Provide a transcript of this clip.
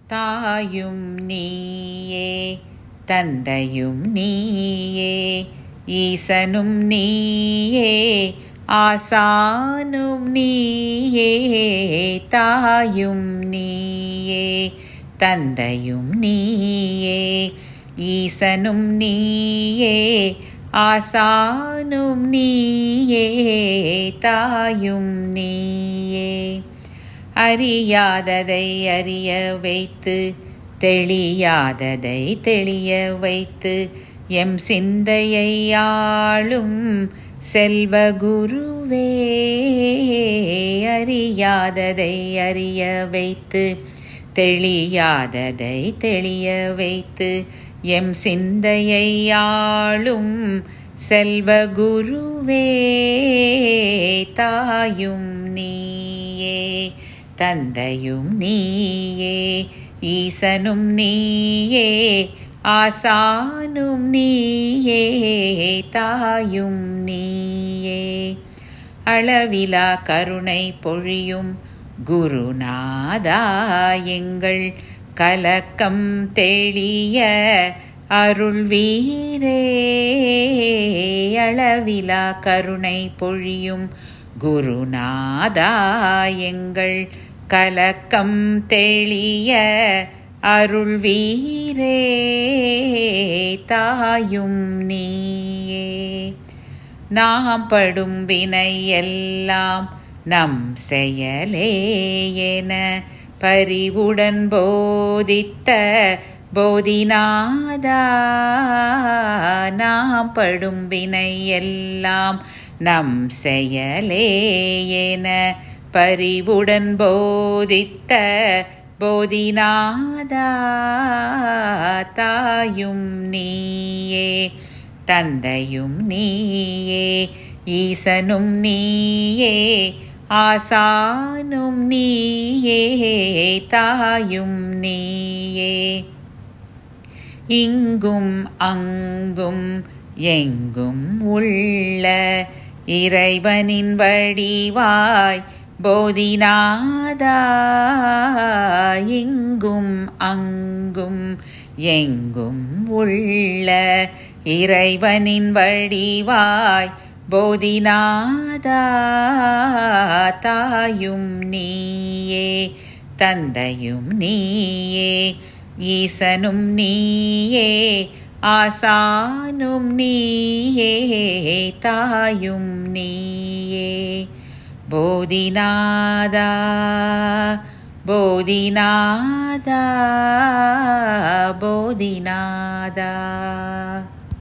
தாயும் நீயே தந்தையும் நீயே ஈசனும் நீயே ஆசானும் நீயே தாயும் நீயே தந்தையும் நீயே ஈசனும் நீயே ஆசானும் நீயே தாயும் நீயே அறியாததை அறிய வைத்து தெளியாததை தெளிய வைத்து எம் சிந்தையை ஆளும் செல்வ குருவே அறியாததை அறிய வைத்து தெளியாததை தெளிய வைத்து எம் சிந்தையை ஆளும் செல்வ குருவே தாயும் நீயே தந்தையும் நீயே ஈசனும் நீயே ஆசானும் நீயே தாயும் நீயே அளவிலா கருணை பொழியும் குருநாதா எங்கள் கலக்கம் தெளிய அருள் வீரே அளவிலா கருணை பொழியும் குருநாதா எங்கள் கலக்கம் தெளிய அருள் வீரே தாயும் நீயே நாம் படும் வினை எல்லாம் நம் செயலே என பரிவுடன் போதித்த போதினாதா நாம் படும் வினை எல்லாம் நம் செயலே என பரிவுடன் போதித்த போதினாதா தாயும் நீயே தந்தையும் நீயே ஈசனும் நீயே ஆசானும் நீயே தாயும் நீயே இங்கும் அங்கும் எங்கும் உள்ள இறைவனின் வடிவாய் போதினாதா இங்கும் அங்கும் எங்கும் உள்ள இறைவனின் வடிவாய் போதினாதா தாயும் நீயே தந்தையும் நீயே ஈசனும் நீயே ஆசானும் நீயே தாயும் நீயே போதினாதா போதினாதா போதினாதா